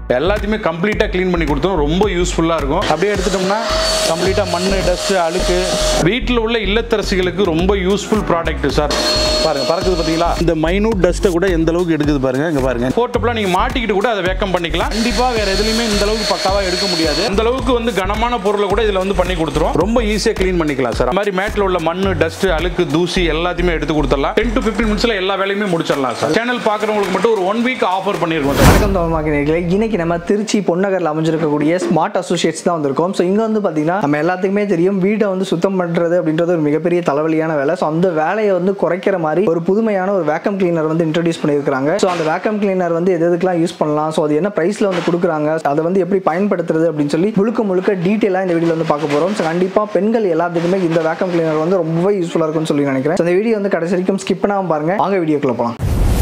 எல்லாத்தையுமே கம்ப்ளீட்டாக க்ளீன் பண்ணி கொடுத்தோம் ரொம்ப யூஸ்ஃபுல்லாக இருக்கும் அப்படியே எடுத்துட்டோம்னா கம்ப்ளீட்டாக மண் டஸ்ட்டு அழுக்கு வீட்டில் உள்ள இல்லத்தரசிகளுக்கு ரொம்ப யூஸ்ஃபுல் ப்ராடக்ட் சார் பாருங்க பறக்குது பார்த்தீங்களா இந்த மைனூட் டஸ்ட்டை கூட எந்த அளவுக்கு எடுக்குது பாருங்க இங்க பாருங்க போட்டப்பலாம் நீங்கள் மாட்டிக்கிட்டு கூட அதை வேக்கம் பண்ணிக்கலாம் கண்டிப்பாக வேற எதுலையுமே இந்த அளவுக்கு பக்காவாக எடுக்க முடியாது இந்த அளவுக்கு வந்து கனமான பொருளை கூட இதில் வந்து பண்ணி கொடுத்துரும் ரொம்ப ஈஸியாக க்ளீன் பண்ணிக்கலாம் சார் அந்த மாதிரி மேட்டில் உள்ள மண் டஸ்ட் அழுக்கு தூசி எல்லாத்தையுமே எடுத்து கொடுத்துடலாம் டென் டு ஃபிஃப்டின் மினிட்ஸ்ல எல்லா வேலையுமே முடிச்சிடலாம் சார் சேனல் பார்க்குறவங்களுக்கு மட்டும் ஒரு ஒன் வீக் ஆஃபர் பண்ணியிருக்கோம் சார் வணக்கம் தமிழ் மார்க்கெட் இன்னைக்கு நம்ம திருச்சி பொன்னகரில் அமைஞ்சிருக்கக்கூடிய ஸ்மார்ட் அசோசியேட்ஸ் தான் வந்திருக்கோம் ஸோ இங்கே வந்து பார்த்தீங்கன்னா நம்ம எல்லாத்துக்குமே தெரியும் வீட்டை வந்து சுத்தம் பண்ணுறது அப்படின்றது ஒரு மிகப்பெரிய தலைவலியான வேலை ஸோ அந்த வேலையை வந்து குறைக்கிற மாதிரி ஒரு புதுமையான ஒரு வேக்கம் கிளீனர் வந்து இன்ட்ரடியூஸ் பண்ணியிருக்காங்க ஸோ அந்த வேக்கம் கிளீனர் வந்து எது எதுக்கெல்லாம் யூஸ் பண்ணலாம் ஸோ அது என்ன ப்ரைஸில் வந்து கொடுக்குறாங்க அதை வந்து எப்படி பயன்படுத்துறது அப்படின்னு சொல்லி முழுக்க முழுக்க டீட்டெயிலாக இந்த வீடியோவில் வந்து பார்க்க போகிறோம் ஸோ கண்டிப்பாக பெண்கள் எல்லாத்துக்குமே இந்த வேக்கம் கிளீனர் வந்து ரொம்பவே யூஸ்ஃபுல்லாக இருக்கும்னு சொல்லி நினைக்கிறேன் So, இந்த வீடியோ வந்து கடைசி வரைக்கும் ஸ்கிப் பண்ணாமல் பாருங்க வாங்க வீடியோக்குள்ள போகலாம்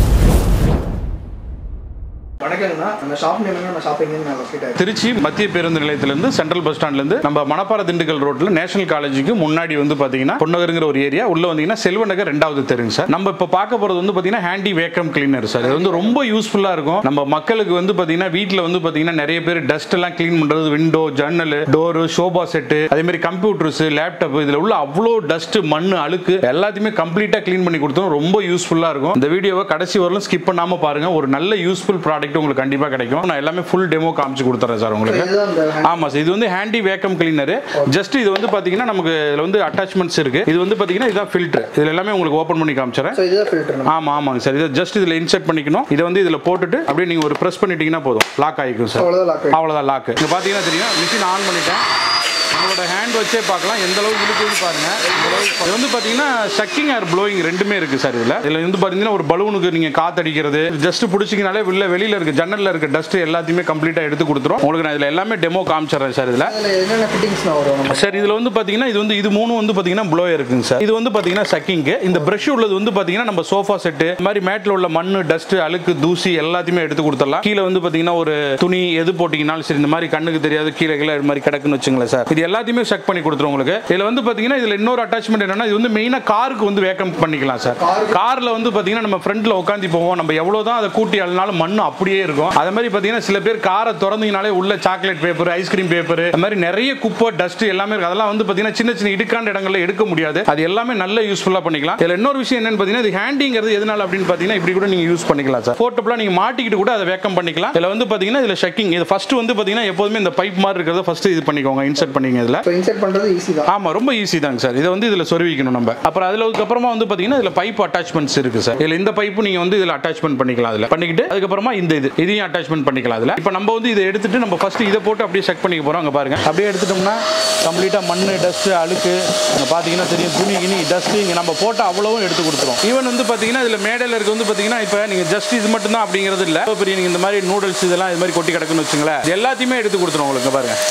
வணக்கங்கண்ணா நம்ம ஷாப் நேம் நம்ம ஷாப் எங்கேருந்து நான் லொக்கேட் திருச்சி மத்திய பேருந்து நிலையத்திலிருந்து சென்ட்ரல் பஸ் ஸ்டாண்ட்லேருந்து நம்ம மணப்பாறை திண்டுக்கல் ரோட்ல நேஷனல் காலேஜுக்கு முன்னாடி வந்து பார்த்தீங்கன்னா பொன்னகருங்கிற ஒரு ஏரியா உள்ள வந்தீங்கன்னா செல்வ நகர் ரெண்டாவது தெருங்க சார் நம்ம இப்போ பார்க்க போகிறது வந்து பார்த்தீங்கன்னா ஹேண்டி வேக்கம் கிளீனர் சார் இது வந்து ரொம்ப யூஸ்ஃபுல்லாக இருக்கும் நம்ம மக்களுக்கு வந்து பார்த்தீங்கன்னா வீட்டில் வந்து பார்த்தீங்கன்னா நிறைய பேர் டஸ்ட் எல்லாம் க்ளீன் பண்ணுறது விண்டோ ஜன்னல் டோரு ஷோபா செட்டு அதே மாதிரி கம்ப்யூட்டர்ஸ் லேப்டாப் இதில் உள்ள அவ்வளோ டஸ்ட் மண் அழுக்கு எல்லாத்தையுமே கம்ப்ளீட்டாக க்ளீன் பண்ணி கொடுத்தோம் ரொம்ப யூஸ்ஃபுல்லாக இருக்கும் இந்த வீடியோவை கடைசி வரலும் ஸ்கிப் பண்ணாமல் பாருங்க ஒரு நல்ல யூஸ்ஃபுல் ப்ராடக்ட் உங்களுக்கு கண்டிப்பாக கிடைக்கும் நான் எல்லாமே ஃபுல் டெமோ காமிச்சு கொடுத்துறேன் சார் உங்களுக்கு இதுதான் அந்த ஆமா சார் இது வந்து ஹேண்டி வேக்கம் கிளீனர் ஜஸ்ட் இது வந்து பாத்தீங்கன்னா நமக்கு இதுல வந்து அட்டாச்மெண்ட்ஸ் இருக்கு இது வந்து பாத்தீங்கன்னா இதான் ஃபில்டர் இதுல எல்லாமே உங்களுக்கு ஓபன் பண்ணி காமிச்சறேன் ஸோ இதுதான் ஃபில்டர் நம்ம ஆமா ஆமாங்க சார் இதை ஜஸ்ட் இதுல இன்சர்ட் பண்ணிக்கணும் இதை வந்து இதுல போட்டுட்டு அப்படியே நீங்க ஒரு பிரஸ் பண்ணிட்டீங்கன்னா போதும் லாக் ஆகிக்கும் சார் அவ்வளோதான் லாக் அவ்வளவுதான் லாக் இங்க பாத்தீங்கன்னா தெரியும் மிஷின் ஆன் பண்ணிட்டேன் உங்களோட ஹேண்ட் வச்சே பார்க்கலாம் எந்த அளவுக்கு இழுக்குதுன்னு பாருங்க இந்த அளவுக்கு இது வந்து பாத்தீங்கன்னா சக்கிங் ஆர் ப்ளோயிங் ரெண்டுமே இருக்கு சார் இதுல இதுல வந்து பாத்தீங்கன்னா ஒரு பலூனுக்கு நீங்க காத்தடிக்கிறது ஜஸ்ட் பிடிச்சிங்கனாலே வெளில வெளியில இருக்க ஜன்னல்ல இருக்க டஸ்ட் எல்லாத்தையுமே கம்ப்ளீட்டா எடுத்து கொடுத்துரும் உங்களுக்கு நான் இதுல எல்லாமே டெமோ காமிச்சிடுறேன் சார் இதுல அதில் என்னென்ன ஃபிட்டிங்ஸ்லாம் வரும் நம்ம சார் இதுல வந்து பாத்தீங்கன்னா இது வந்து இது மூணு வந்து பாத்தீங்கன்னா ப்ளோ இருக்குங்க சார் இது வந்து பாத்தீங்கன்னா சக்கிங்கு இந்த பிரஷ் உள்ளது வந்து பாத்தீங்கன்னா நம்ம சோஃபா செட்டு இந்த மாதிரி மேட்ல உள்ள மண்ணு டஸ்ட் அழுக்கு தூசி எல்லாத்தையுமே எடுத்து கொடுத்துடலாம் கீழே வந்து பாத்தீங்கன்னா ஒரு துணி எது போட்டீங்கனாலும் சரி இந்த மாதிரி கண்ணுக்கு தெரியாது கீழே கீழே இது மாதிரி கிடக்குன்னு வச்சுங்களேன் சார் இது எல்லாத்தையுமே செக் பண்ணி கொடுத்துரும் உங்களுக்கு இதுல வந்து பாத்தீங்கன்னா இதுல இன்னொரு அட்டாச்மெண்ட் என்னன்னா இது வந்து மெயினா காருக்கு வந்து வேக்கம் பண்ணிக்கலாம் சார் கார்ல வந்து பாத்தீங்கன்னா நம்ம ஃப்ரண்ட்ல உட்காந்து போவோம் நம்ம எவ்வளவுதான் அதை கூட்டி அழுனாலும் மண்ணு அப்படியே இருக்கும் அதே மாதிரி பாத்தீங்கன்னா சில பேர் காரை திறந்தீங்கனாலே உள்ள சாக்லேட் பேப்பர் ஐஸ்கிரீம் பேப்பர் அந்த மாதிரி நிறைய குப்பை டஸ்ட் எல்லாமே இருக்கு அதெல்லாம் வந்து பாத்தீங்கன்னா சின்ன சின்ன இடுக்கான இடங்கள்ல எடுக்க முடியாது அது எல்லாமே நல்ல யூஸ்ஃபுல்லா பண்ணிக்கலாம் இதுல இன்னொரு விஷயம் என்னன்னு பாத்தீங்கன்னா இது ஹேண்டிங்கிறது எதனால அப்படின்னு பாத்தீங்கன்னா இப்படி கூட நீங்க யூஸ் பண்ணிக்கலாம் சார் போட்டோப்லாம் நீங்க மாட்டிக்கிட்டு கூட அதை வேக்கம் பண்ணிக்கலாம் இதுல வந்து பாத்தீங்கன்னா இதுல ஷக்கிங் இது ஃபர்ஸ்ட் வந்து பாத்தீங்கன்னா எப்போதுமே இந்த பைப் மாதிரி இருக்கிறத ஃபர்ஸ்ட் இது பண்ணிக்கோங்க இன்சர்ட் பண்ணிங்க இதுல ஸோ இன்செர்ட் பண்ணுறது ஈஸி தான் ஆமா ரொம்ப ஈஸி தாங்க சார் இதை வந்து இதுல சொருவிக்கணும் நம்ம அப்புறம் அதுல அப்புறமா வந்து பாத்தீங்கன்னா இதுல பைப் அட்டாச்மெண்ட்ஸ் இருக்கு சார் இதுல இந்த பைப்பு நீங்க வந்து இதுல அட்டாச்மெண்ட் பண்ணிக்கலாம் அதுல பண்ணிக்கிட்டு அதுக்கப்புறமா இந்த இது இதையும் அட்டாச்மெண்ட் பண்ணிக்கலாம் அதுல இப்போ நம்ம வந்து இதை எடுத்துட்டு நம்ம ஃபர்ஸ்ட் இதை போட்டு அப்படியே செக் பண்ணிக்க போறோம் அங்க பாருங்க அப்படியே எடுத்துட்டோம்னா கம்ப்ளீட்டா மண் டஸ்ட் அழுக்கு அங்க பாத்தீங்கன்னா தெரியும் துணி கிணி டஸ்ட் இங்க நம்ம போட்டு அவ்வளவும் எடுத்து கொடுத்துரும் ஈவன் வந்து பாத்தீங்கன்னா இதுல மேடையில இருக்கு வந்து பாத்தீங்கன்னா இப்போ நீங்க ஜஸ்ட் இது மட்டும் தான் அப்படிங்கிறது இல்ல இப்போ பெரிய நீங்க இந்த மாதிரி நூடுல்ஸ் இதெல்லாம் இது மாதிரி கொட்டி கிடக்குன்னு வச்சுங்களேன் இது எல்லாத்தையுமே எடுத்து கொடுத்துரும் உங்களுக்கு இங்க பாருங்க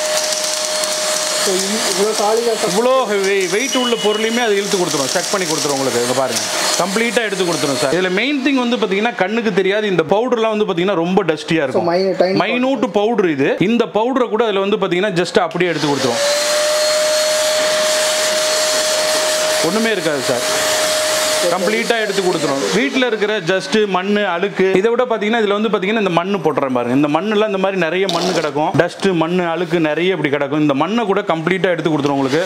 ஸோ இவ்வளோ காலியாக இவ்வளோ வெயிட் உள்ள பொருளையுமே அது இழுத்து கொடுத்துரும் செக் பண்ணி கொடுத்துரும் உங்களுக்கு இங்க பாருங்க கம்ப்ளீட்டாக எடுத்து கொடுத்துரும் சார் இதில் மெயின் திங் வந்து பார்த்தீங்கன்னா கண்ணுக்கு தெரியாது இந்த பவுடர்லாம் வந்து பார்த்தீங்கன்னா ரொம்ப டஸ்டியாக ஸோ இருக்கும் மை டைம் மைனூட் பவுடர் இது இந்த பவுடரை கூட அதில் வந்து பார்த்தீங்கன்னா ஜஸ்ட் அப்படியே எடுத்து கொடுத்துரும் ஒன்றுமே இருக்காது சார் கம்ப்ளீட்டாக எடுத்து கொடுத்துரும் வீட்டில் இருக்கிற ஜஸ்ட் மண் அழுக்கு இதை விட பார்த்தீங்கன்னா இதில் வந்து பார்த்தீங்கன்னா இந்த மண் போட்டுறேன் பாருங்க இந்த மண்ணெல்லாம் இந்த மாதிரி நிறைய மண் கிடக்கும் டஸ்ட் மண் அழுக்கு நிறைய இப்படி கிடக்கும் இந்த மண்ணை கூட கம்ப்ளீட்டாக எடுத்து கொடுத்துரும் உங்களுக்கு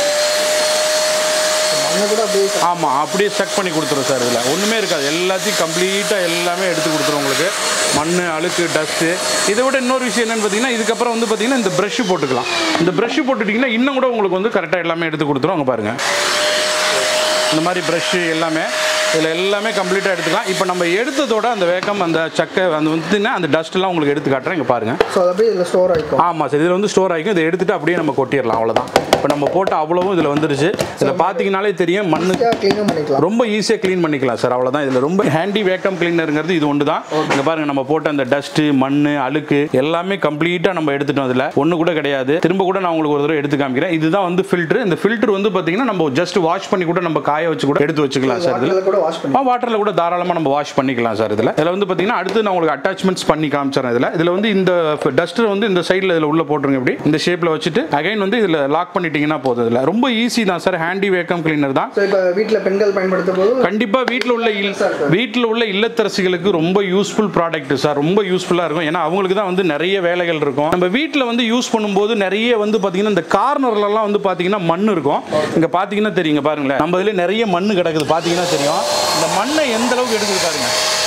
மண்ணை கூட அப்படியே ஆமாம் அப்படியே செக் பண்ணி கொடுத்துரும் சார் இதில் ஒன்றுமே இருக்காது எல்லாத்தையும் கம்ப்ளீட்டாக எல்லாமே எடுத்து கொடுத்துரும் உங்களுக்கு மண் அழுக்கு டஸ்ட்டு இதை விட இன்னொரு விஷயம் என்னன்னு பார்த்தீங்கன்னா இதுக்கப்புறம் வந்து பார்த்தீங்கன்னா இந்த ப்ரஷ் போட்டுக்கலாம் இந்த ப்ரஷ் போட்டுட்டிங்கன்னா இன்னும் கூட உங்களுக்கு வந்து கரெக்டாக எல்லாமே எடுத்து கொடுத்துரும் அங்கே பாருங்கள் இந்த மாதிரி ப்ரஷ்ஷு எல்லாமே இதில் எல்லாமே கம்ப்ளீட்டாக எடுத்துக்கலாம் இப்போ நம்ம எடுத்ததோட அந்த வேக்கம் அந்த சக்கை அந்த வந்துன்னா அந்த டஸ்ட்லாம் உங்களுக்கு எடுத்து காட்டுறேன் இங்கே பாருங்கள் ஸோ அது அப்படியே இதில் ஸ்டோர் ஆகிக்கும் ஆமாம் சார் இதில் வந்து ஸ்டோர் ஆகிக்கும் இதை எடுத்துட்டு அப்படியே நம்ம கொட்டிடலாம் அவ்வளோதான் இப்போ நம்ம போட்ட அவ்வளவும் இதில் வந்துருச்சு இதில் பார்த்தீங்கனாலே தெரியும் மண்ணு ஈஸியாக க்ளீனும் பண்ணிக்கலாம் ரொம்ப ஈஸியாக க்ளீன் பண்ணிக்கலாம் சார் அவ்வளோதான் இதில் ரொம்ப ஹேண்டி வேக்கம் கிளீனருங்கிறது இது ஒன்று தான் இங்கே பாருங்க நம்ம போட்ட அந்த டஸ்ட்டு மண் அழுக்கு எல்லாமே கம்ப்ளீட்டாக நம்ம எடுத்துட்டோம் அதில் ஒன்று கூட கிடையாது திரும்ப கூட நான் உங்களுக்கு ஒரு தடவை எடுத்து காமிக்கிறேன் இதுதான் வந்து ஃபில்டர் இந்த ஃபில்டர் வந்து பார்த்தீங்கன்னா நம்ம ஜஸ்ட் வாஷ் பண்ணி கூட நம்ம காய வச்சு கூட எடுத்து வச்சுக்கலாம் சார் இதில் வாட்டரில் கூட வாஷ் பண்ணி வாட்டரில் கூட தாராளமாக நம்ம வாஷ் பண்ணிக்கலாம் சார் இதில் இதில் வந்து பார்த்தீங்கன்னா அடுத்து நான் உங்களுக்கு அட்டாச்மெண்ட்ஸ் பண்ணி காமிச்சிடறேன் இதில் இதில் வந்து இந்த டஸ்டர் வந்து இந்த சைடில் இதில் உள்ள போட்டுருங்க இப்படி இந்த ஷேப்பில் வச்சுட்டு அகைன் வந்து இதில் லாக் பண்ணிட்டீங்கன்னா போதும் இதில் ரொம்ப ஈஸி தான் சார் ஹேண்டி வேக்கம் கிளீனர் தான் ஸோ இப்போ வீட்டில் பெண்கள் பயன்படுத்தும் போது கண்டிப்பா வீட்டில் உள்ள இல் வீட்டில் உள்ள இல்லத்தரசிகளுக்கு ரொம்ப யூஸ்ஃபுல் ப்ராடக்ட் சார் ரொம்ப யூஸ்ஃபுல்லாக இருக்கும் ஏன்னா அவங்களுக்கு தான் வந்து நிறைய வேலைகள் இருக்கும் நம்ம வீட்டில் வந்து யூஸ் பண்ணும்போது நிறைய வந்து பார்த்தீங்கன்னா இந்த கார்னர்லலாம் வந்து பார்த்தீங்கன்னா மண் இருக்கும் இங்கே பார்த்தீங்கன்னா தெரியுங்க பாருங்களேன் நம்ம இதில் நிறைய மண் கிடக்குது பார்த்தீங்கன்னா தெரியும் இந்த மண்ணை எந்த அளவுக்கு எடுக்குது பாருங்க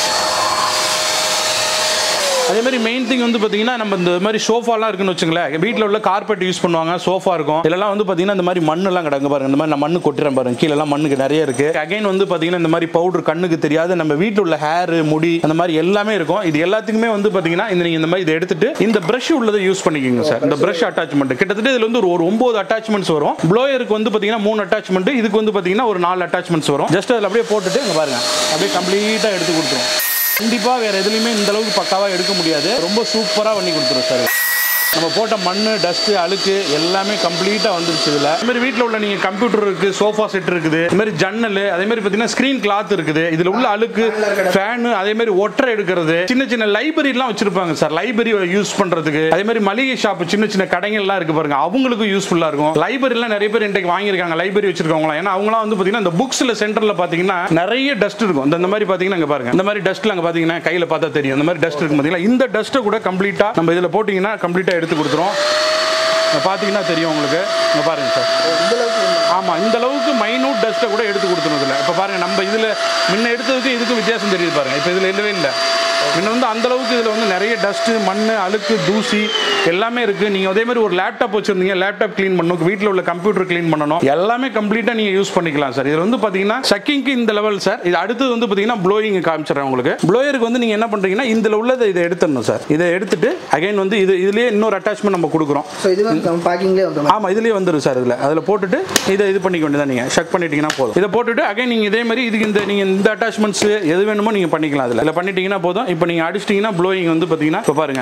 அதே மாதிரி மெயின் திங் வந்து பார்த்தீங்கன்னா நம்ம இந்த மாதிரி சோஃபாலாம் இருக்குன்னு வச்சுங்களேன் வீட்டில் உள்ள கார்பெட் யூஸ் பண்ணுவாங்க சோஃபா இருக்கும் இதெல்லாம் வந்து பார்த்தீங்கன்னா இந்த மாதிரி மண்ணெல்லாம் கிடக்கு பாருங்க இந்த மாதிரி நான் மண்ணு கொட்டுறேன் பாருங்க கீழெல்லாம் மண்ணுக்கு நிறைய இருக்கு அகைன் வந்து பார்த்தீங்கன்னா இந்த மாதிரி பவுடர் கண்ணுக்கு தெரியாத நம்ம வீட்டில் உள்ள ஹேர் முடி அந்த மாதிரி எல்லாமே இருக்கும் இது எல்லாத்துக்குமே வந்து பார்த்தீங்கன்னா இந்த நீங்கள் இந்த மாதிரி இதை எடுத்துட்டு இந்த பிரஷ் உள்ளதை யூஸ் பண்ணிக்கோங்க சார் இந்த பிரஷ் அட்டாச்மெண்ட் கிட்டத்தட்ட இதில் வந்து ஒரு ஒரு ஒன்பது அட்டாச்மெண்ட்ஸ் வரும் ப்ளோயருக்கு வந்து பார்த்தீங்கன்னா மூணு அட்டாச்மெண்ட் இதுக்கு வந்து பார்த்தீங்கன்னா ஒரு நாலு அட்டாச்மெண்ட்ஸ் வரும் ஜஸ்ட் அதில் அப்படியே போட்டுட்டு இங்க பாருங்க அப்படியே கம்ப்ளீட்டாக எடுத்து கொடுத்துரும் கண்டிப்பா வேற எதுலையுமே இந்த அளவுக்கு பக்காவா எடுக்க முடியாது ரொம்ப சூப்பரா பண்ணி கொடுத்துரும் சார் நம்ம போட்ட மண் டஸ்ட் அழுக்கு எல்லாமே கம்ப்ளீட்டா வந்துருச்சு இதுல அதே மாதிரி வீட்டில் உள்ள நீங்க கம்ப்யூட்டர் இருக்கு சோஃபா செட் இருக்குது அதே மாதிரி ஜன்னல் அதே மாதிரி பார்த்தீங்கன்னா ஸ்கிரீன் கிளாத் இருக்குது இதுல உள்ள அழுக்கு ஃபேனு அதே மாதிரி ஒற்றை எடுக்கிறது சின்ன சின்ன லைப்ரரி எல்லாம் வச்சிருப்பாங்க சார் லைப்ரரி யூஸ் பண்றதுக்கு அதே மாதிரி மளிகை ஷாப் சின்ன சின்ன கடைகள் எல்லாம் இருக்கு பாருங்க அவங்களுக்கும் யூஸ்ஃபுல்லா இருக்கும் லைப்ரரி எல்லாம் நிறைய பேர் இன்றைக்கு வாங்கியிருக்காங்க லைப்ரரி வச்சிருக்கவங்க ஏன்னா அவங்களாம் வந்து பாத்தீங்கன்னா இந்த புக்ஸ்ல சென்டர்ல பாத்தீங்கன்னா நிறைய டஸ்ட் இருக்கும் இந்த- இந்த மாதிரி பாத்தீங்கன்னா இங்க பாருங்க இந்த மாதிரி டஸ்ட்ல அங்க பாத்தீங்கன்னா கையில பார்த்தா தெரியும் இந்த மாதிரி டஸ்ட் இருக்கும் பாத்தீங்களா இந்த டஸ்ட்டை கூட கம்ப்ளீட்டா நம்ம இதுல போட்டீங்கன்னா கம்ப்ளீட்டா எடுத்து கொடுத்துரும் இங்க பாத்தீங்கன்னா தெரியும் உங்களுக்கு இங்க பாருங்க சார் இந்த அளவுக்கு ஆமா இந்த அளவுக்கு மைனூட் டஸ்ட்டை கூட எடுத்து கொடுத்துரும் இதுல இப்ப பாருங்க நம்ம இதுல முன்ன எடுத்ததுக்கு இதுக்கும் வித்தியாசம் தெரியுது பாருங்க இப்ப இதுல இல்லவே இல்லை முன்ன வந்து அந்த அளவுக்கு இதுல வந்து நிறைய டஸ்ட் மண் அழுக்கு தூசி எல்லாமே இருக்கு நீங்க அதே மாதிரி ஒரு லேப்டாப் வச்சிருந்தீங்க லேப்டாப் க்ளீன் பண்ணணும் வீட்டில் உள்ள கம்ப்யூட்டர் க்ளீன் பண்ணணும் எல்லாமே கம்ப்ளீட்டா நீங்க யூஸ் பண்ணிக்கலாம் சார் இது வந்து பாத்தீங்கன்னா சக்கிங்க்கு இந்த லெவல் சார் இது அடுத்தது வந்து பாத்தீங்கன்னா ப்ளோயிங் காமிச்சிடுறேன் உங்களுக்கு ப்ளோயருக்கு வந்து நீங்க என்ன பண்றீங்கன்னா இதுல உள்ளதை இதை எடுத்துடணும் சார் இதை எடுத்துட்டு அகைன் வந்து இது இதுலயே இன்னொரு அட்டாச்மெண்ட் நம்ம கொடுக்குறோம் ஸோ இது வந்து பேக்கிங்லேயே வந்துடும் ஆமா இதுலயே வந்துரும் சார் இதுல அதுல போட்டுட்டு இதை இது பண்ணிக்க வேண்டியதான் நீங்க ஷக் பண்ணிட்டீங்கன்னா போதும் இதை போட்டுட்டு அகைன் நீங்க இதே மாதிரி இதுக்கு இந்த நீங்க இந்த அட்டாச்மெண்ட்ஸ் எது வேணுமோ நீங்க பண்ணிக்கலாம் அதுல இதில் பண்ணிட்டீங்கன்னா போதும் இப்போ நீங்க அடிச்சிட்டீங்கன்னா ப்ளோயிங் வந்து பாத்தீங்கன்னா இப்போ பாருங்க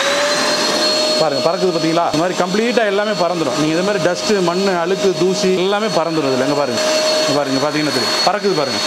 பாருங்க பறக்குது பாத்தீங்களா இந்த மாதிரி கம்ப்ளீட்டா எல்லாமே பறந்துடும் நீங்க இதே மாதிரி டஸ்ட் மண் அழுக்கு தூசி எல்லாமே பறந்துடும் இதுல எங்க பாருங்க இங்க பாருங்க பாத்தீங்கன்னா தெரியும் பறக்குது பாருங்க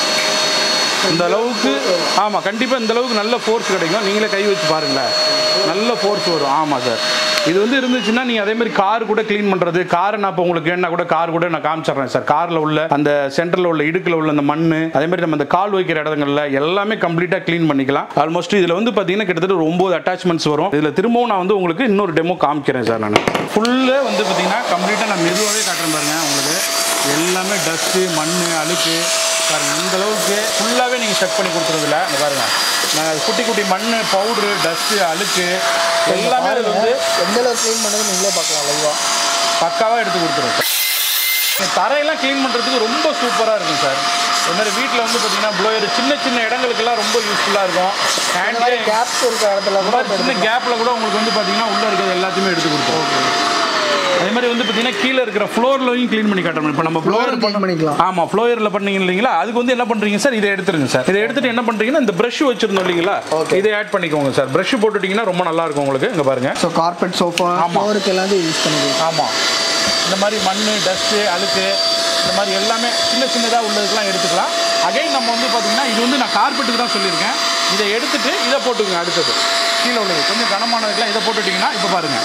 இந்த அளவுக்கு ஆமா கண்டிப்பா இந்த அளவுக்கு நல்ல ஃபோர்ஸ் கிடைக்கும் நீங்களே கை வச்சு பாருங்களேன் நல்ல ஃபோர்ஸ் வரும் ஆமா சார் இது வந்து இருந்துச்சுன்னா நீங்க அதே மாதிரி கார் கூட க்ளீன் பண்றது கார் நான் இப்போ உங்களுக்கு வேணா கூட கார் கூட நான் காமிச்சிடுறேன் சார் கார்ல உள்ள அந்த சென்டர்ல உள்ள இடுக்குல உள்ள அந்த மண் அதே மாதிரி நம்ம அந்த கால் வைக்கிற இடங்கள்ல எல்லாமே கம்ப்ளீட்டா க்ளீன் பண்ணிக்கலாம் ஆல்மோஸ்ட் இதுல வந்து பாத்தீங்கன்னா கிட்டத்தட்ட ஒரு ஒன்பது அட்டாச்மெண்ட்ஸ் வரும் இதுல திரும்பவும் நான் வந்து உங்களுக்கு இன்னொரு டெமோ காமிக்கிறேன் சார் நான் ஃபுல்லா வந்து பாத்தீங்கன்னா கம்ப்ளீட்டா நான் மெதுவாகவே காட்டுறேன் பாருங்க உங்களுக்கு எல்லாமே டஸ்ட்டு மண் அழுக்கு பாருங்க இந்த அளவுக்கு ஃபுல்லாகவே நீங்கள் செக் பண்ணி கொடுத்துறதுல இங்க பாருங்க நாங்கள் குட்டி குட்டி மண் பவுட்ரு டஸ்ட்டு அழுக்கு எல்லாமே அது வந்து எந்த அளவுக்கு க்ளீன் பண்ணது நீங்களே பார்க்கலாம் லைவாக பக்காவாக எடுத்து கொடுத்துரும் சார் இந்த தரையெல்லாம் க்ளீன் பண்ணுறதுக்கு ரொம்ப சூப்பராக இருக்கும் சார் இது மாதிரி வீட்டில் வந்து பார்த்தீங்கன்னா ப்ளோயர் சின்ன சின்ன இடங்களுக்கெல்லாம் ரொம்ப யூஸ்ஃபுல்லாக இருக்கும் ஹேண்ட்லே கேப்ஸ் இருக்க இடத்துல கூட சின்ன கேப்பில் கூட உங்களுக்கு வந்து பார்த்தீங்கன்னா உள்ளே இருக்கிறது எல்லாத்தையுமே எடுத்து கொடுத்துரும் அதே மாதிரி வந்து பார்த்தீங்கன்னா கீழே இருக்கிற ஃப்ளோர்லையும் க்ளீன் பண்ணி காட்டணும் இப்போ நம்ம ஃப்ளோர் clean பண்ணிக்கலாம். ஆமாம் ஃப்ளோயரில் பண்ணீங்க இல்லைங்களா அதுக்கு வந்து என்ன பண்ணுறீங்க சார் இதை எடுத்துருங்க சார் இதை எடுத்துட்டு என்ன பண்ணுறீங்கன்னா இந்த ப்ரஷ் வச்சிருந்தோம் இல்லைங்களா இதை ஆட் பண்ணிக்கோங்க சார் ப்ரஷ் போட்டுட்டீங்கன்னா ரொம்ப நல்லா இருக்கும் உங்களுக்கு இங்கே பாருங்க ஸோ கார்பெட் சோஃபா ஃப்ளோருக்கு எல்லாத்தையும் யூஸ் பண்ணிக்கலாம் ஆமாம் இந்த மாதிரி மண் டஸ்ட்டு அழுக்கு இந்த மாதிரி எல்லாமே சின்ன சின்னதாக உள்ளதுக்கெல்லாம் எடுத்துக்கலாம் அகைன் நம்ம வந்து பார்த்தீங்கன்னா இது வந்து நான் கார்பெட்டுக்கு தான் சொல்லியிருக்கேன் இதை எடுத்துட்டு இதை போட்டுக்கோங்க அடுத்தது கீழே உள்ளது கொஞ்சம் கனமானதுக்கெல்லாம் இதை போட்டுட்டிங்கன்னா இப்போ பாருங்க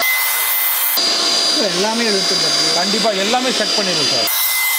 எல்லாமே எடுத்துருக்கேன் கண்டிப்பாக எல்லாமே செக் பண்ணிடுங்க சார்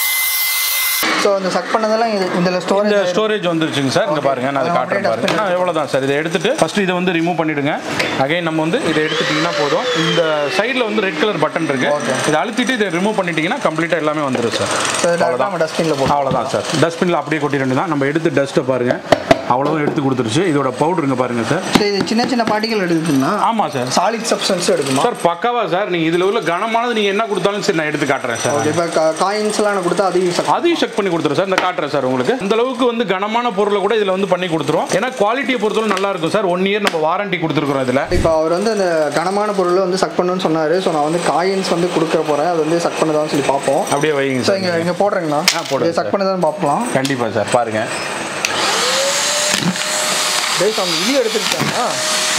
ஸோ அந்த சக் பண்ணதெல்லாம் இது இதில் இந்த ஸ்டோரேஜ் ஸ்டோரேஜ் வந்துருச்சுங்க சார் இங்க பாருங்க நான் அதை அதை காட்டுறேன் அப்படியே பாருங்க நான் எவ்வளோதான் சார் இதை எடுத்துட்டு ஃபர்ஸ்ட் இதை வந்து ரிமூவ் பண்ணிடுங்க அகைன் நம்ம வந்து இதை எடுத்துட்டீங்கன்னா போதும் இந்த சைடில் வந்து ரெட் கலர் பட்டன் இருக்கு இதை அழுத்திட்டு இதை ரிமூவ் பண்ணிட்டீங்கன்னா கம்ப்ளீட்டாக எல்லாமே வந்துடும் சார் ஸோ இதில் நம்ம டஸ்ட்பினில் போட்டோம் அவ்வளோதான் சார் டஸ்ட்பினில் அப்படியே கொட்டிட வேண்டியதான் நம்ம எடுத்து டஸ்ட்டை பாருங்க அவ்வளோவும் எடுத்து கொடுத்துருச்சு இதோட பவுடருங்க பாருங்க சார் ஸோ இது சின்ன சின்ன பார்ட்டிகள் எடுத்துக்கணும்னா ஆமாம் சார் சாலிட் சப்ஸ்டன்ஸும் எடுக்குமா சார் பக்காவா சார் நீங்கள் இதில் உள்ள கனமானது நீங்கள் என்ன கொடுத்தாலும் சரி நான் எடுத்து காட்டுறேன் சார் இப்போ காயின்ஸ்லாம் நான் கொடுத்தா அதையும் suck அதையும் செக் பண்ணி கொடுத்துரும் சார் இந்த காட்டுறேன் சார் உங்களுக்கு இந்த அளவுக்கு வந்து கனமான பொருளை கூட இதில் வந்து பண்ணி கொடுத்துரும் ஏன்னா குவாலிட்டியை பொறுத்தவரை நல்லா இருக்கும் சார் ஒன் இயர் நம்ம வாரண்டி கொடுத்துருக்குறோம் இதில் இப்போ அவர் வந்து அந்த கனமான பொருளை வந்து சக் பண்ணணும்னு சொன்னார் ஸோ நான் வந்து காயின்ஸ் வந்து கொடுக்க போகிறேன் அது வந்து சக் பண்ணதான்னு சொல்லி பார்ப்போம் அப்படியே வைங்க ஸோ சார் இங்கே இங்கே போடுறேங்கண்ணா ஆ, போடுங்க சக் பண்ணதான்னு பார்க்கலாம் கண்டிப்பாக சார் பாருங்க பேஸ் அவங்க இது எடுத்துக்கிட்டாங்கன்னா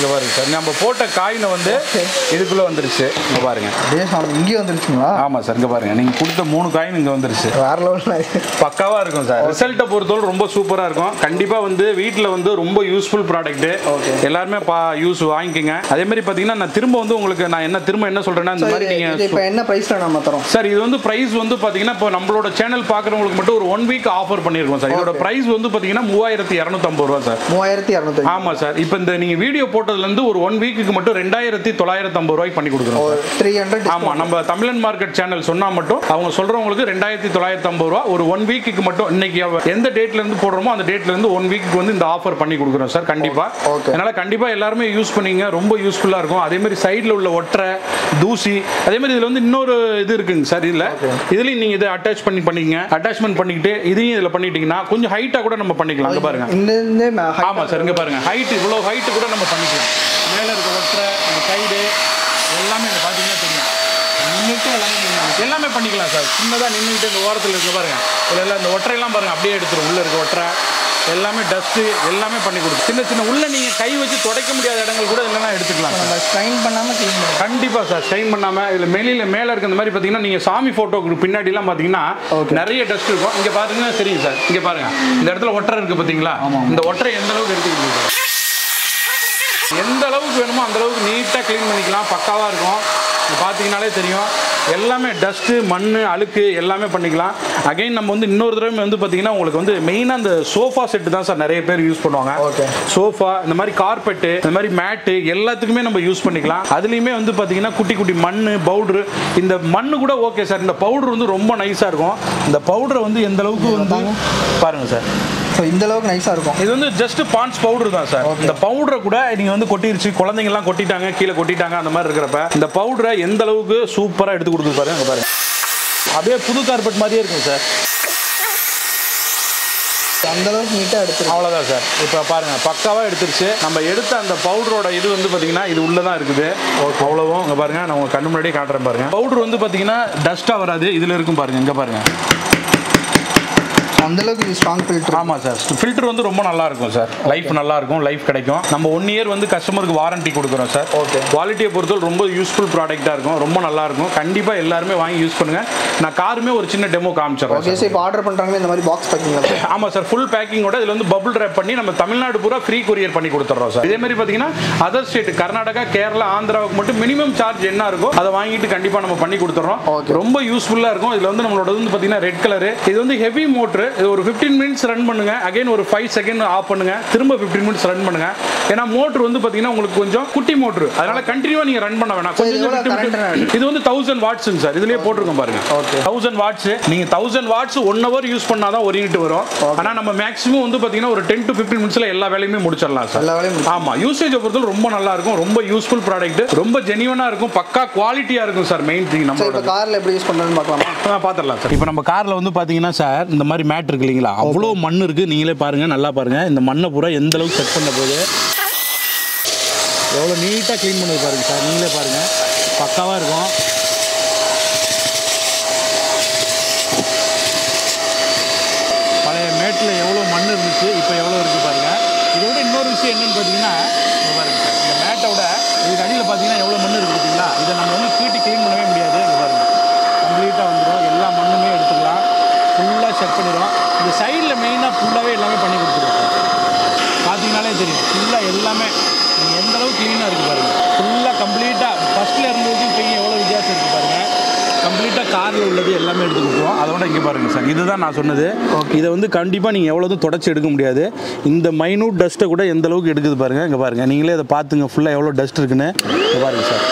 இங்க பாருங்க சார் நம்ம போட்ட காயினை வந்து இதுக்குள்ள வந்துருச்சு இங்க பாருங்க அப்படியே சாமி இங்கே வந்துருச்சுங்களா ஆமா சார் இங்க பாருங்க நீங்க கொடுத்த மூணு காயின் இங்க வந்துருச்சு வேற லெவலில் பக்காவா இருக்கும் சார் ரிசல்ட்டை பொறுத்தவரை ரொம்ப சூப்பரா இருக்கும் கண்டிப்பா வந்து வீட்ல வந்து ரொம்ப யூஸ்ஃபுல் ப்ராடக்ட் Okay. எல்லாருமே பா யூஸ் வாங்கிக்கோங்க அதே மாதிரி பாத்தீங்கன்னா நான் திரும்ப வந்து உங்களுக்கு நான் என்ன திரும்ப என்ன சொல்றேன்னா இந்த மாதிரி நீங்க இது இப்போ என்ன ப்ரைஸில் நம்ம தரோம் சார் இது வந்து பிரைஸ் வந்து பாத்தீங்கன்னா இப்போ நம்மளோட சேனல் பாக்குறவங்களுக்கு மட்டும் ஒரு ஒன் வீக் ஆஃபர் பண்ணிருக்கோம் சார் இதோட பிரைஸ் வந்து பாத்தீங்கன்னா மூவாயிரத்தி இரநூத்தம்பது ரூபா சார் மூவாயிரத்தி இரநூத்தி ஆமா சார் இப்போ இந்த நீங்க வீடியோ போட்டதுல இருந்து ஒரு ஒன் வீக்குக்கு மட்டும் ரெண்டாயிரத்தி தொள்ளாயிரத்தி ஐம்பது ரூபாய்க்கு பண்ணி கொடுக்குறோம் சார். த்ரீ ஹண்ட்ரட் ஆமா நம்ம தமிழன் மார்க்கெட் சேனல் சொன்னா மட்டும் அவங்க சொல்றவங்களுக்கு ரெண்டாயிரத்தி தொள்ளாயிரத்தி ஐம்பது ரூபா ஒரு ஒன் வீக்குக்கு மட்டும் இன்னைக்கு அவ- எந்த டேட்ல இருந்து போடுறோமோ அந்த டேட்ல இருந்து ஒன் வீக்கு வந்து இந்த ஆஃபர் பண்ணி கொடுக்குறோம் சார் கண்டிப்பா Okay. அதனால கண்டிப்பா எல்லாருமே யூஸ் பண்ணீங்க ரொம்ப யூஸ்ஃபுல்லா இருக்கும் அதே மாதிரி சைடுல உள்ள ஒற்றை தூசி அதே மாதிரி இதுல வந்து இன்னொரு இது இருக்குங்க சார் இதுல இதுலயும் நீங்க இதை அட்டாச் பண்ணி பண்ணிக்கங்க அட்டாச்மெண்ட் பண்ணிக்கிட்டு இதையும் இதுல பண்ணிட்டீங்கன்னா கொஞ்சம் ஹைட்டா கூட நம்ம பண்ணிக்கலாம் அங்க பாருங்க இந்த இந்த ஆமா சார் இங்க பாருங்க ஹைட் இவ்வளவு ஹைட் கூட நம்ம பண்ணிக்கலாம் மேல இருக்க ஒற்றை இந்த சைடு எல்லாமே இங்க பாத்தீங்கன்னா தெரியும் நின்றுட்டு எல்லாமே நீங்க- எல்லாமே பண்ணிக்கலாம் சார் சின்னதா நின்றுட்டு இந்த ஓரத்துல இருக்க பாருங்க இதுல எல்லாம் இந்த ஒற்றையெல்லாம் பாருங்க அப்படியே எடுத்துரும் உள்ள இருக்க ஒற்றை எல்லாமே டஸ்ட் எல்லாமே பண்ணி கொடுக்கும் சின்ன சின்ன உள்ள நீங்க கை வச்சு துடைக்க முடியாத இடங்கள் கூட இல்லைன்னா எடுத்துக்கலாம் சார் நம்ம ஸ்ட்ரைன் பண்ணாமல் க்ளீன் பண்ணுவோம் கண்டிப்பா சார் ஸ்டைன் பண்ணாம இதுல மேலில மேல இருக்க இந்த மாதிரி பாத்தீங்கன்னா நீங்க சாமி போட்டோக்கு பின்னாடி எல்லாம் பாத்தீங்கன்னா நிறைய டஸ்ட் இருக்கும் இங்க பாத்தீங்கன்னா தெரியும் சார் இங்க பாருங்க இந்த இடத்துல ஒட்டரை இருக்கு பாத்தீங்களா இந்த ஒட்டரை எந்த அளவுக்கு எடுத்துக்கிட்டு சார் எந்த அளவுக்கு வேணுமோ அந்த அளவுக்கு நீட்டாக க்ளீன் பண்ணிக்கலாம் பக்காவாக இருக்கும் இது பார்த்தீங்கனாலே தெரியும் எல்லாமே டஸ்ட்டு மண் அழுக்கு எல்லாமே பண்ணிக்கலாம் அகைன் நம்ம வந்து இன்னொரு தடவை வந்து பார்த்தீங்கன்னா உங்களுக்கு வந்து மெயினாக அந்த சோஃபா செட்டு தான் சார் நிறைய பேர் யூஸ் பண்ணுவாங்க Okay. சோஃபா இந்த மாதிரி கார்பெட்டு இந்த மாதிரி மேட்டு எல்லாத்துக்குமே நம்ம யூஸ் பண்ணிக்கலாம் அதுலேயுமே வந்து பார்த்தீங்கன்னா குட்டி குட்டி மண் பவுட்ரு இந்த மண் கூட ஓகே சார் இந்த பவுடர் வந்து ரொம்ப நைஸாக இருக்கும் இந்த பவுடரை வந்து எந்த அளவுக்கு வந்து பாருங்க சார் ஸோ இந்த அளவுக்கு நைஸாக இருக்கும் இது வந்து ஜஸ்ட் பான்ஸ் பவுடர் தான் சார் இந்த பவுடரை கூட நீங்க வந்து கொட்டிருச்சு குழந்தைங்க எல்லாம் கொட்டிட்டாங்க கீழே கொட்டிட்டாங்க அந்த மாதிரி இருக்கிறப்ப இந்த பவுடரை எந்த அளவுக்கு சூப்பரா எடுத்து கொடுக்குது பாருங்க அங்க பாருங்க அப்படியே புது கார்பெட் மாதிரியே இருக்கும் சார் அந்த அளவுக்கு நீட்டாக எடுத்துருக்கோம் அவ்வளோதான் சார் இப்போ பாருங்க பக்காவா எடுத்துருச்சு நம்ம எடுத்த அந்த பவுடரோட இது வந்து பாத்தீங்கன்னா இது உள்ளதான் இருக்குது அவ்வளவும் இங்க பாருங்க நான் உங்க கண்ணு முன்னாடியே காட்டுறேன் பாருங்க பவுடர் வந்து பாத்தீங்கன்னா டஸ்டா வராது இதுல இருக்கும் பாருங்க இங்க பாருங்க அந்த அளவுக்கு இது ஸ்ட்ராங் ஃபில்டர் ஆமா சார் ஃபில்டர் வந்து ரொம்ப நல்லா இருக்கும் சார் லைஃப் நல்லா இருக்கும் லைஃப் கிடைக்கும் நம்ம ஒன் இயர் வந்து கஸ்டமருக்கு வாரண்டி கொடுக்குறோம் சார் Okay. குவாலிட்டியை பொறுத்தவரை ரொம்ப யூஸ்ஃபுல் ப்ராடக்ட்டாக இருக்கும் ரொம்ப நல்லா இருக்கும் கண்டிப்பா எல்லாருமே வாங்கி யூஸ் பண்ணுங்க நான் காருமே ஒரு சின்ன டெமோ காமிச்சிடுறேன் ஓகே சார் இப்போ ஆர்டர் பண்ணுறாங்க இந்த மாதிரி பாக்ஸ் பேக்கிங்கில் ஆமா சார் ஃபுல் பேக்கிங்கோட இதுல வந்து பபுள் ரேப் பண்ணி நம்ம தமிழ்நாடு பூரா ஃப்ரீ கொரியர் பண்ணி கொடுத்துறோம் சார் இதே மாதிரி பாத்தீங்கன்னா அதர் ஸ்டேட் கர்நாடகா கேரளா ஆந்திராவுக்கு மட்டும் மினிமம் சார்ஜ் என்ன இருக்கோ அதை வாங்கிட்டு கண்டிப்பா நம்ம பண்ணி கொடுத்துறோம் Okay. ரொம்ப யூஸ்ஃபுல்லா இருக்கும் இதுல வந்து நம்மளோட வந்து பாத்தீங்கன்னா ரெட் கலர் இது வந்து ஹெவி மோட்டர் இது ஒரு 15 மினிட்ஸ் ரன் பண்ணுங்க அகைன் ஒரு ஃபைவ் செகண்ட் ஆஃப் பண்ணுங்க திரும்ப 15 மினிட்ஸ் ரன் பண்ணுங்க ஏன்னா மோட்டர் வந்து பாத்தீங்கன்னா உங்களுக்கு கொஞ்சம் குட்டி மோட்டர் அதனால கண்டினியூவா நீங்க ரன் பண்ண வேணாம் So, இது கொஞ்சம் எவ்வளவு விட்டு விட்டு- current இது வந்து தௌசண்ட் வாட்ஸுங்க சார் இதுலயே போட்டிருக்கோம் பாருங்க Okay. தௌசண்ட் வாட்ஸ் நீங்க thousand watts one hour use பண்ணாதான் ஒரு யூனிட் வரும் ஆனா நம்ம மேக்ஸிமம் வந்து பாத்தீங்கன்னா ஒரு டென் டு ஃபிஃப்டின் மினிட்ஸ்ல எல்லா வேலையுமே முடிச்சிடலாம் சார் எல்லா வேலையும் முடிச்சிடலாம். ஆமா யூசேஜ் பொறுத்தவரை ரொம்ப நல்லா இருக்கும் ரொம்ப யூஸ்ஃபுல் ப்ராடக்ட் ரொம்ப ஜெனியூனா இருக்கும் பக்கா குவாலிட்டியா இருக்கும் சார் மெயின் திங் சார் நம்ம இப்போ காரில் எப்படி யூஸ் பண்ணுறதுன்னு பார்க்கலாமா பாத்திரலாம் சார் இப்போ நம்ம கார்ல வந்து பாத்தீங்கன்னா சார் இந்த மாதிரி மேட் இருக்கு இல்லைங்களா அவ்வளோ மண் இருக்கு நீங்களே பாருங்க நல்லா பாருங்க இந்த மண்ணை பூரா எந்த அளவுக்கு செட் பண்ண போது எவ்வளோ நீட்டாக க்ளீன் பண்ணது பாருங்க சார் நீங்களே பாருங்க பக்காவா இருக்கும் பழைய மேட்டில் எவ்வளோ மண் இருந்துச்சு இப்போ எவ்வளோ இருக்குது பாருங்க இதோட இன்னொரு விஷயம் என்னன்னு பார்த்தீங்கன்னா இங்க பாருங்க சார் இந்த மேட்டோட இதுக்கு அடியில் பார்த்தீங்கன்னா எவ்வளோ மண் இருக்குது பார்த்தீங்களா இதை நம்ம வந்து கீட்டி க்ளீன் பண்ணவே முடியாது இங்க பாருங்க கம்ப்ளீட்டாக வந்துடும் எல்லா மண்ணுமே எடுத்துக்கலாம் ஃபுல்லாக செட் பண்ணிடும் இந்த சைடில் மெயினாக ஃபுல்லாகவே எல்லாமே பண்ணி கொடுத்துருவோம் சார் பார்த்தீங்கனாலே தெரியும் ஃபுல்லாக எல்லாமே நீங்கள் எந்த அளவுக்கு க்ளீனாக இருக்குது பாருங்கள் ஃபுல்லாக கம்ப்ளீட்டாக ஃபஸ்ட்டில் இருந்ததுக்கும் இப்போ எவ்வளோ வித்தியாசம் இருக்குது பாருங்கள் கம்ப்ளீட்டாக காரில் உள்ளது எல்லாமே எடுத்து கொடுத்துருவோம் அதோட இங்கே பாருங்கள் சார் இதுதான் நான் சொன்னது இதை வந்து கண்டிப்பாக நீங்கள் எவ்வளோதும் தொடச்சி எடுக்க முடியாது இந்த மைனூட் டஸ்ட்டை கூட எந்த அளவுக்கு எடுக்குது பாருங்கள் இங்கே பாருங்கள் நீங்களே அதை பார்த்துங்க ஃபுல்லாக எவ்வளோ டஸ்ட் இருக்குன்னு இங்கே பாருங்கள் சார்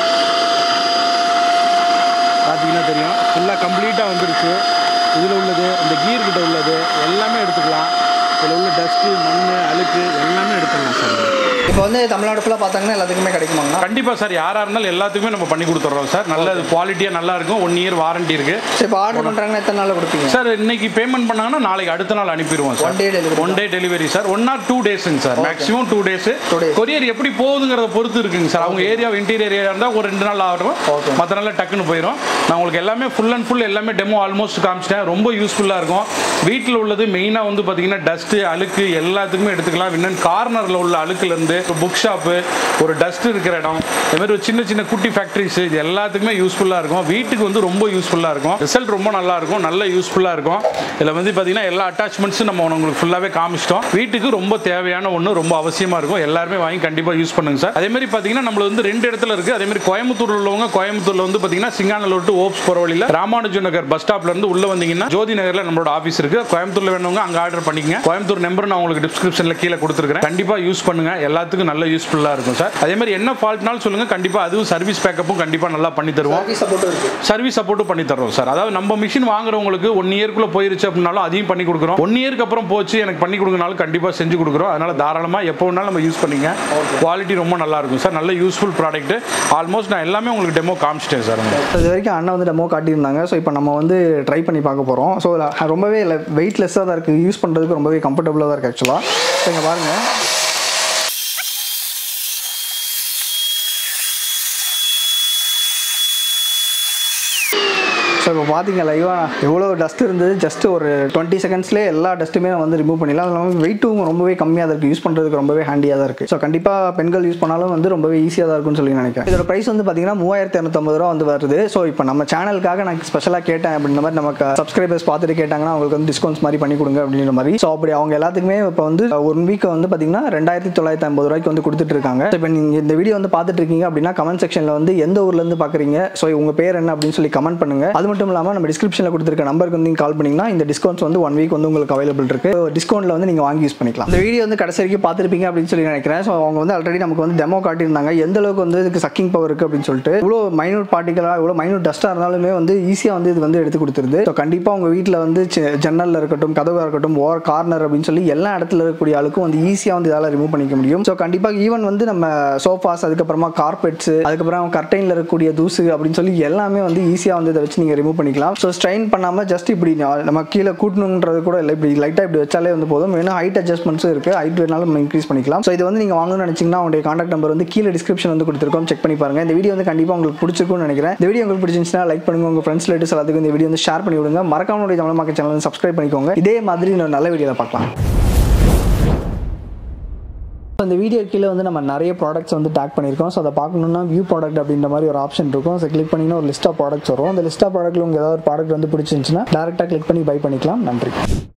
பார்த்தீங்கன்னா தெரியும் ஃபுல்லாக கம்ப்ளீட்டாக வந்துருச்சு இதில் உள்ளது இந்த கீர் கிட்ட உள்ளது எல்லாமே எடுத்துக்கலாம் இதில் உள்ள டஸ்ட்டு மண் அழுக்கு எல்லாமே எடுத்துக்கலாம் சார் இப்போ வந்து தமிழ்நாடு ஃபுல்லாக பார்த்தாங்கன்னா எல்லாத்துக்குமே கிடைக்குமாங்கண்ணா கண்டிப்பாக சார் யாராக இருந்தாலும் எல்லாத்துக்குமே நம்ம பண்ணி கொடுத்துட்றோம் சார் நல்ல குவாலிட்டியாக நல்லா இருக்கும் ஒன் இயர் வாரண்டி இருக்குது சரி இப்போ ஆர்டர் பண்ணுறாங்கன்னா எத்தனை நாளில் கொடுப்பீங்க சார் இன்னைக்கு பேமெண்ட் பண்ணாங்கன்னா நாளைக்கு அடுத்த நாள் அனுப்பிடுவோம் sir one day delivery one day delivery sir one or two டேஸுங்க sir maximum two days Two days. Courier எப்படி போகுதுங்கிறத பொறுத்து இருக்குங்க சார் அவங்க ஏரியா இன்டீரியர் ஏரியா இருந்தால் ஒரு ரெண்டு நாள் ஆகும் Okay. மற்ற நாளில் டக்குன்னு போயிடும் நான் உங்களுக்கு எல்லாமே ஃபுல் அண்ட் ஃபுல் எல்லாமே டெமோ ஆல்மோஸ்ட் காமிச்சிட்டேன் ரொம்ப யூஸ்ஃபுல்லாக இருக்கும் வீட்டில் உள்ளது மெயினாக வந்து பார்த்தீங்கன்னா டஸ்ட்டு அழுக்கு எல்லாத்துக்குமே எடுத்துக்கலாம் இன்னும் கார்னரில் உள்ள அழுக்குலேருந்து இருக்குது ஒரு புக் ஷாப்பு ஒரு டஸ்ட் இருக்கிற இடம் இந்த மாதிரி ஒரு சின்ன சின்ன குட்டி ஃபேக்ட்ரிஸ் இது எல்லாத்துக்குமே யூஸ்ஃபுல்லாக இருக்கும் வீட்டுக்கு வந்து ரொம்ப யூஸ்ஃபுல்லாக இருக்கும் ரிசல்ட் ரொம்ப நல்லா இருக்கும் நல்ல யூஸ்ஃபுல்லாக இருக்கும் இதில் வந்து பார்த்தீங்கன்னா எல்லா அட்டாச்மெண்ட்ஸும் நம்ம உங்களுக்கு ஃபுல்லாகவே காமிச்சிட்டோம் வீட்டுக்கு ரொம்ப தேவையான ஒன்று ரொம்ப அவசியமாக இருக்கும் எல்லாருமே வாங்கி கண்டிப்பாக யூஸ் பண்ணுங்க சார் அதே மாதிரி பார்த்தீங்கன்னா நம்மள வந்து ரெண்டு இடத்துல இருக்குது அதே மாதிரி கோயம்புத்தூர்ல உள்ளவங்க கோயம்புத்தூர்ல வந்து பார்த்தீங்கன்னா சிங்கானல்லூர் டு ஓப்ஸ் போகிற வழியில் ராமானுஜ நகர் பஸ் ஸ்டாப்ல இருந்து உள்ள வந்தீங்கன்னா ஜோதி நகர்ல நம்மளோட ஆஃபீஸ் இருக்கு கோயம்புத்தூர்ல வேணுங்க அங்க ஆர்டர் பண்ணிக்கங்க கோயம்புத்தூர் நம்பர் நான் உங்களுக்கு டிஸ்கிரிப்ஷன்ல கீழே கொடுத்துருக்கேன் கண்டிப்பா யூஸ் பண்ணுங்க எல்லாத்துக்கும் நல்ல யூஸ்ஃபுல்லா இருக்கும் சார் அதே மாதிரி என்ன ஃபால்ட்னாலும் சொல்லுங்க கண்டிப்பா அதுவும் சர்வீஸ் பேக்கப்பும் கண்டிப்பா நல்லா பண்ணி தருவோம் சப்போர்ட்டும் இருக்கு சர்வீஸ் சப்போர்ட்டும் பண்ணி தரோம் சார் அதாவது நம்ம மிஷின் வாங்குறவங்களுக்கு ஒன் இயர்க்குள்ள போயிருச்சு அப்படின்னாலும் அதையும் பண்ணி கொடுக்குறோம் ஒன் இயருக்கு அப்புறம் போச்சு எனக்கு பண்ணி கொடுக்கனாலும் கண்டிப்பா செஞ்சு கொடுக்குறோம் அதனால தாராளமா எப்போ வேணாலும் நம்ம யூஸ் பண்ணிங்க குவாலிட்டி ரொம்ப நல்லா இருக்கும் சார் நல்ல யூஸ்ஃபுல் ப்ராடக்ட் ஆல்மோஸ்ட் நான் எல்லாமே உங்களுக்கு டெமோ காமிச்சிட்டேன் சார் உங்களுக்கு. இது வரைக்கும் அண்ணா வந்து டெமோ காட்டியிருந்தாங்க ஸோ இப்போ நம்ம வந்து ட்ரை பண்ணி பார்க்க போகிறோம் ஸோ ரொம்பவே வெயிட்லெஸ்ஸாக தான் இருக்குது யூஸ் பண்ணுறதுக்கு ரொம்பவே கம்ஃபர்டபுளாக தான் இருக்குது ஆக்சுவலாக ஸோ இங்கே பாருங்கள் ஸோ இப்போ பார்த்தீங்க லைவாக எவ்வளோ டஸ்ட் இருந்தது ஜஸ்ட் ஒரு டுவெண்ட்டி செகண்ட்ஸ்லேயே எல்லா டஸ்ட்டுமே வந்து ரிமூவ் பண்ணிடலாம் அது இல்லாமல் வெயிட்டும் ரொம்பவே கம்மியாக தான் இருக்குது யூஸ் பண்ணுறதுக்கு ரொம்பவே ஹேண்டியாக தான் இருக்குது ஸோ கண்டிப்பாக பெண்கள் யூஸ் பண்ணாலும் வந்து ரொம்பவே ஈஸியாக தான் இருக்கும்னு சொல்லி நினைக்கிறேன் இதோட ப்ரைஸ் வந்து பார்த்தீங்கன்னா மூவாயிரத்தி இரநூத்தம்பது ரூபா வந்து வருது ஸோ இப்போ நம்ம சேனலுக்காக நான் ஸ்பெஷலாக கேட்டேன் அப்படின்ற மாதிரி நமக்கு சப்ஸ்கிரைபர்ஸ் பார்த்துட்டு கேட்டாங்கன்னா அவங்களுக்கு வந்து டிஸ்கவுண்ட்ஸ் மாதிரி பண்ணி கொடுங்க அப்படின்ற மாதிரி ஸோ அப்படி அவங்க எல்லாத்துக்குமே இப்போ வந்து ஒன் வீக் வந்து பார்த்தீங்கன்னா ரெண்டாயிரத்தி தொள்ளாயிரத்தி ஐம்பது ரூபாய்க்கு வந்து கொடுத்துட்டு இருக்காங்க So, இப்போ நீங்கள் இந்த வீடியோ வந்து பார்த்துட்டு இருக்கீங்க அப்படின்னா கமெண்ட் செக்ஷனில் வந்து எந்த ஊர்லேருந்து பார்க்குறீங்க ஸோ உங்கள் பேர் என்ன அப்படின்னு சொல்லி கமெண்ட் பண்ணுங்க அது மட்டும் இல்லாமல் நம்ம டிஸ்கிரிப்ஷனில் கொடுத்துருக்க நம்பருக்கு வந்து கால் பண்ணிங்கன்னா இந்த டிஸ்கவுண்ட்ஸ் வந்து ஒன் வீக் வந்து உங்களுக்கு அவைலபிள் இருக்கு டிஸ்கவுண்ட்டில் வந்து நீங்கள் வாங்கி யூஸ் பண்ணிக்கலாம் இந்த வீடியோ வந்து கடைசி வரைக்கும் பார்த்துருப்பீங்க அப்படின்னு சொல்லி நினைக்கிறேன் ஸோ அவங்க வந்து ஆல்ரெடி நமக்கு வந்து டெமோ காட்டியிருந்தாங்க எந்த அளவுக்கு வந்து இதுக்கு சக்கிங் பவர் இருக்குது அப்படின்னு சொல்லிட்டு இவ்வளோ மைனூட் பார்ட்டிகலாக இவ்வளோ மைனூட் டஸ்ட்டாக இருந்தாலுமே வந்து ஈஸியாக வந்து இது வந்து எடுத்து கொடுத்துருது ஸோ கண்டிப்பாக உங்கள் வீட்டில் வந்து சி- ஜன்னல்ல இருக்கட்டும் கதவாக இருக்கட்டும் ஓர் கார்னர் அப்படின்னு சொல்லி எல்லா இடத்துல இருக்கக்கூடிய ஆளுக்கும் வந்து ஈஸியாக வந்து இதால் ரிமூவ் பண்ணிக்க முடியும் ஸோ கண்டிப்பாக ஈவன் வந்து நம்ம சோஃபாஸ் அதுக்கப்புறமா கார்பெட்ஸ் அதுக்கப்புறம் கர்டைனில் இருக்கக்கூடிய தூசு அப்படின்னு சொல்லி எல்லாமே வந்து ஈஸியாக வந்து இதை வச்சு நீங்கள் ரிமூவ் பண்ணிக்கலாம் ஸோ ஸ்ட்ரெயின் பண்ணாமல் ஜஸ்ட் இப்படி நா- நம்ம கீழே கூட்டணுன்றது கூட இல்லை இப்படி லைட்டாக இப்படி வச்சாலே வந்து போதும் வேணும் ஹைட் அட்ஜஸ்ட்மெண்ட்ஸும் இருக்குது ஹைட் வேணாலும் நம்ம இன்க்ரீஸ் பண்ணிக்கலாம் ஸோ இது வந்து நீங்கள் வாங்கணும்னு நினச்சிங்கன்னா உங்களுடைய காண்டாக்ட் நம்பர் வந்து கீழே டிஸ்கிரிப்ஷன் வந்து கொடுத்துருக்கோம் செக் பண்ணி பாருங்க இந்த வீடியோ வந்து கண்டிப்பாக உங்களுக்கு பிடிச்சிருக்கும்னு நினைக்கிறேன் இந்த வீடியோ உங்களுக்கு பிடிச்சிருந்துச்சுன்னா லைக் பண்ணுங்க உங்கள் ஃப்ரெண்ட்ஸ் ரிலேட்டிவ்ஸ் எல்லாத்துக்கும் இந்த வீடியோ வந்து ஷேர் பண்ணி விடுங்க மறக்காம நம்முடைய தமிழ் மக்கள் சேனல் வந்து சப்ஸ்கிரைப் பண்ணிக்கோங்க இதே மாதிரி இன்னொரு நல்ல வீடியோவில் பார்க்கலாம் ஸோ இந்த வீடியோ கீழே வந்து நம்ம நிறைய ப்ராடக்ட்ஸ் வந்து டேக் பண்ணியிருக்கோம் ஸோ அதை பார்க்கணுன்னா வியூ ப்ராடக்ட் அப்படின்ற மாதிரி ஒரு ஆப்ஷன் இருக்கும் ஸோ கிளிக் பண்ணிங்கன்னா ஒரு லிஸ்ட் ஆஃப் ப்ராடக்ட்ஸ் வரும் அந்த லிஸ்ட் ஆஃப் ப்ராடக்ட்ல உங்களுக்கு ஏதாவது ஒரு ப்ராடக்ட் வந்து பிடிச்சிருந்துச்சுன்னா டேரெக்டாக கிளிக் பண்ணி பை பண்ணிக்கலாம் நன்றி